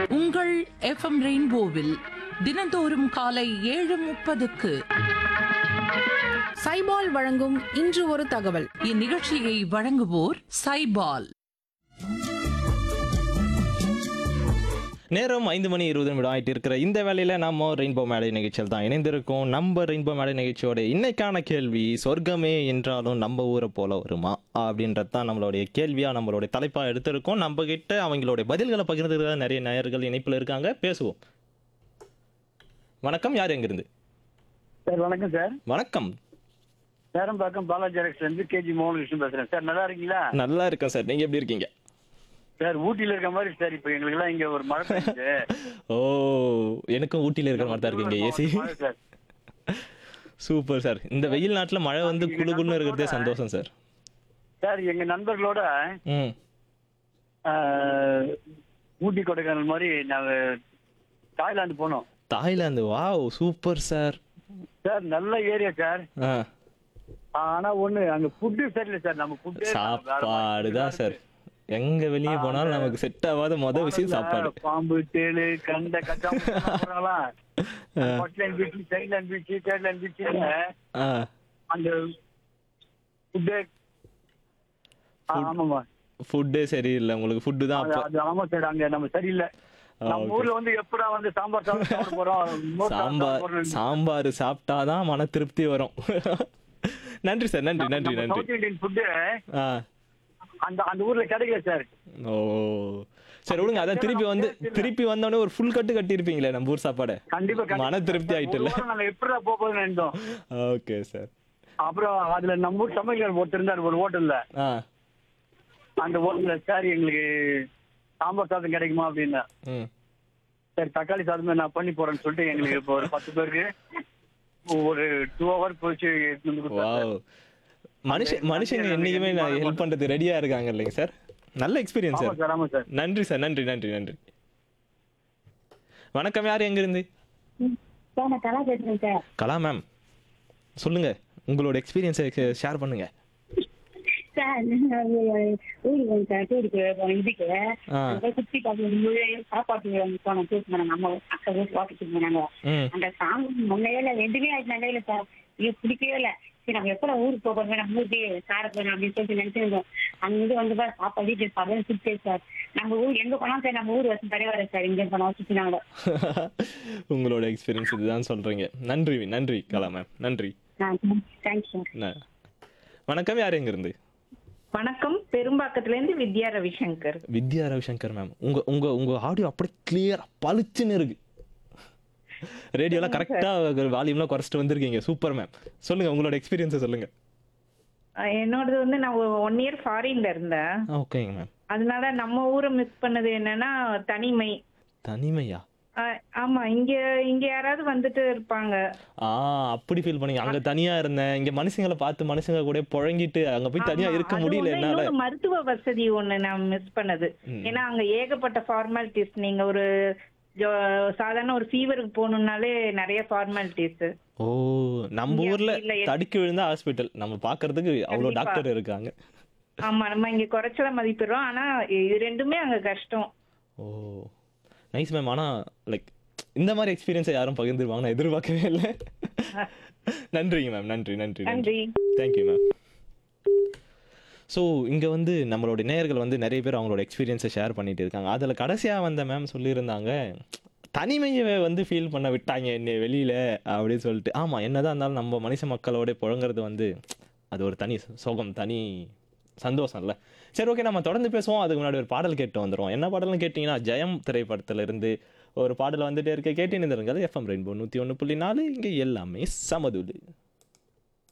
உங்கள் எஃப்எம் ரெயின்போவில் தினந்தோறும் காலை ஏழு முப்பதுக்கு சைபால் வழங்கும் இன்று ஒரு தகவல் இந்நிகழ்ச்சியை வழங்குவோர் சைபால் நேரம் ஐந்து மணி இருபது நிமிடம் ஆயிட்டு இருக்கிற இந்த வேலையில நம்ம ரெயின்போ மேடை நிகழ்ச்சியில் தான் இணைந்திருக்கோம் நம்ம ரெயின்போ மேடை நிகழ்ச்சியோட இன்னைக்கான கேள்வி சொர்க்கமே என்றாலும் நம்ம ஊரை போல வருமா அப்படின்றது தான் நம்மளுடைய கேள்வியா நம்மளுடைய தலைப்பா எடுத்திருக்கோம் நம்ம கிட்ட அவங்களுடைய பதில்களை பகிர்ந்துக்கிற நிறைய நேயர்கள் இணைப்பில் இருக்காங்க பேசுவோம் வணக்கம் யார் எங்கிருந்து சார் வணக்கம் சார் வணக்கம் சேரம்பாக்கம் பாலாஜி எலக்ட்ரிக்ஸ்ல இருந்து கேஜி மோகன் விஷ்ணு பேசுறேன் சார் நல்லா இருக்கீங்களா நல்லா இருக்கேன் சார் நீங்க எப்படி இருக்கீங்க சார் ஊட்டியில இருக்க மாதிரி சார் இப்போ எங்களுக்கு எல்லாம் இங்க ஒரு மழை பெய்யுது ஓ எனக்கும் ஊட்டியில் இருக்கிற மாதிரி தான் இருக்கீங்க ஏசி மழை சார் சூப்பர் சார் இந்த வெயில் நாட்டில் மழை வந்து குளு குளுன்னு இருக்கிறதே சந்தோஷம் சார் சார் எங்க நண்பர்களோட ம் ஆஹ், ஊட்டி கொடைக்கானல் மாதிரி நாங்க தாய்லாந்து போனோம் தாய்லாந்து வாவ் சூப்பர் சார் சார் நல்ல ஏரியா சார் ஆ ஆனா ஒண்ணு அங்க ஃபுட்டு சரியில்லை சார் நம்ம ஃபுட்டு சாப்பாடு தான் சார் எங்க வெளியே போனாலும் நமக்கு செட் ஆகாத மொதல் விஷயம் சாப்பாடு பாம்பு தேளு கண்ட கச்சா ஹாட்லைன் பீச் சைட்லைன் பீச் தேர்ட்லைன் பீச் ஆ அந்த ஃபுட்டு ஆமாமா ஃபுட்டே சரியில்லை உங்களுக்கு ஃபுட்டு தான் அது அப்போ அது ஆமா சார் அங்க நம்ம சரியில்லை நம்ம okay. ஊர்ல வந்து எப்படா வந்து சாம்பார் சாதம் சாப்பிட போறோம் மோர் சாதம் சாம்பார் சாப்பிட போறோம். சாம்பார் சாப்பிட்டாதான் மன திருப்தி வரும் நன்றி சார் நன்றி நன்றி நம்ம நன்றி சவுத் இந்தியன் ஃபுட்டு ஆ அந்த அந்த ஊர்ல கிடைக்கல சார் ஓ சரி விடுங்க அதான் திருப்பி வந்து திருப்பி வந்தோடனே ஒரு ஃபுல் கட்டு கட்டியிருப்பீங்களே நம்ம ஊர் சாப்பாடை கண்டிப்பா கண்டிப்பா. மன திருப்தி ஒரு ஆயிட்டுல்ல வாரம் நாங்க எப்படா போக போறோம்னு நினைத்தோம் ஓகே சார் அப்புறம் அதுல நம்ம ஊர் சமையல் ஒருத்தர் இருந்தார் ஒரு ஹோட்டல்ல ஆ அந்த ஹோட்டல்ல சார் எங்களுக்கு சாம்பார் சாதம் கிடைக்குமா அப்படின்னா ம் சரி தக்காளி சாதமே நான் பண்ணி போறேன்னு சொல்லிட்டு எங்களுக்கு இப்போ ஒரு பத்து பேருக்கு ஒரு டூ ஹவர் போச்சு எடுத்துட்டு வந்து கொடுத்தாரு வாவ் மனுஷன் மனுஷங்க என்னைக்குமே நான் ஹெல்ப் பண்றது ரெடியா இருக்காங்க இல்லைங்க சார் நல்ல எக்ஸ்பீரியன்ஸ் ஆமா சார் சார் ஆமா சார் நன்றி சார் நன்றி நன்றி நன்றி வணக்கம் யார் எங்க இருந்து சார் நான் கலா பேசுறேன் சார் கலா மேம் சொல்லுங்க உங்களோட எக்ஸ்பீரியன்ஸை ஷேர் பண்ணுங்க சார் நான் ஊருக்கு வந்து சார் டூருக்கு போனேன் இதுக்கு ஆ. அங்க சுத்தி பார்க்கும்போது சாப்பாட்டு போனோம் டூருக்கு போனாங்க அம்மா அக்கா ஊர் பார்த்துட்டு போனாங்க ம் அந்த சாங் முன்னையே இல்லை எதுவுமே ஆயிடுச்சு நல்லா இல்லை சார் இது பிடிக்கவே இல்லை சரி நம்ம எப்போ ஊருக்கு போக போறோம் நம்ம ஊருக்கு சார போறோம் அப்படின்னு சொல்லிட்டு நினைச்சிருந்தோம் அங்கிருந்து வந்து பாரு சாப்பாடு வீட்டு சாப்பிட சுத்தே சார் நம்ம ஊர் எங்க போனாலும் சார் நம்ம ஊர் வசம் தரையா வர சார் இங்க போனா சுத்தினாங்க உங்களோட எக்ஸ்பீரியன்ஸ் இதுதான் சொல்றீங்க நன்றி நன்றி கலா மேம் நன்றி தேங்க்ஸ் சார் ந- வணக்கம் யார் எங்க இருந்து வணக்கம் பெரும்பாக்கத்துல இருந்து வித்யா ரவிசங்கர் வித்யா ரவிசங்கர் மேம் உங்க உங்க உங்க ஆடியோ அப்படியே கிளியரா பளிச்சுன்னு இருக்கு ரேடியோலாம் கரெக்டா வால்யூம்லாம் குறைச்சிட்டு வந்திருக்கீங்க சூப்பர் மேம் சொல்லுங்க உங்களோட எக்ஸ்பீரியன்ஸை சொல்லுங்க அஹ் என்னோடது வந்து நான் ஒன் இயர் ஃபாரின்ல இருந்தேன் ஓகேங்க மேம் அதனால நம்ம ஊரை மிஸ் பண்ணது என்னன்னா தனிமை தனிமையா அஹ் ஆமா இங்க இங்க யாராவது வந்துட்டு இருப்பாங்க ஆ அப்படி ஃபீல் பண்ணீங்க அங்க தனியா இருந்தேன் இங்க மனுஷங்களை பார்த்து மனுஷங்க கூட புழங்கிட்டு அங்க போய் தனியா ஆமா, இருக்க அது முடியல ஒண்ணு, என்னால இன்னொன்னு மருத்துவ வசதி ஒண்ணு நான் மிஸ் பண்ணது ம். ஏன்னா அங்க ஏகப்பட்ட ஃபார்மாலிட்டிஸ் நீங்க ஒரு ஜோ- சாதாரண ஒரு ஃபீவருக்கு போகணும்னாலே நிறைய ஃபார்மாலிட்டிஸ் ஓ நம்ம இங்க ஊர்ல அப்படி இல்ல. தடுக்கி விழுந்தா ஹாஸ்பிட்டல் நம்ம பாக்குறதுக்கு அவ்வளவு கண்டிப்பா. டாக்டர் இருக்காங்க ஆமா நம்ம இங்க குறைச்சல மதிப்பிடுறோம் ஆனா இது ரெண்டுமே அங்க கஷ்டம் ஓ நைஸ் மேம் ஆனா லைக் இந்த மாதிரி எக்ஸ்பீரியன்ஸை யாரும் பகிர்ந்துருவாங்க நான் எதிர்பார்க்கவே இல்லை நன்றிங்க மேம் நன்றி நன்றி நன்றி நன்றி தேங்க்யூ மேம் ஸோ இங்கே வந்து நம்மளோட நேயர்கள் வந்து நிறைய பேர் அவங்களோட எக்ஸ்பீரியன்ஸை ஷேர் பண்ணிட்டு இருக்காங்க அதில் கடைசியாக வந்த மேம் சொல்லியிருந்தாங்க தனிமையை வந்து ஃபீல் பண்ண விட்டாங்க என்னை வெளியில் அப்படின்னு சொல்லிட்டு ஆமாம் என்னதான் இருந்தாலும் நம்ம மனுஷ மக்களோட புழங்குறது வந்து அது ஒரு தனி சோகம் தனி சந்தோஷம் இல்லை சரி ஓகே நம்ம தொடர்ந்து பேசுவோம் அதுக்கு முன்னாடி ஒரு பாடல் கேட்டு வந்துடுவோம் என்ன பாடல்னு கேட்டிங்கன்னா ஜெயம் திரைப்படத்துல இருந்து ஒரு பாடல் வந்துட்டே இருக்க கேட்டு நிறுங்கள் எஃப்எம் ரெயின்போ நூற்றி ஒன்று புள்ளி நாலு இங்கே எல்லாமே சமதுலு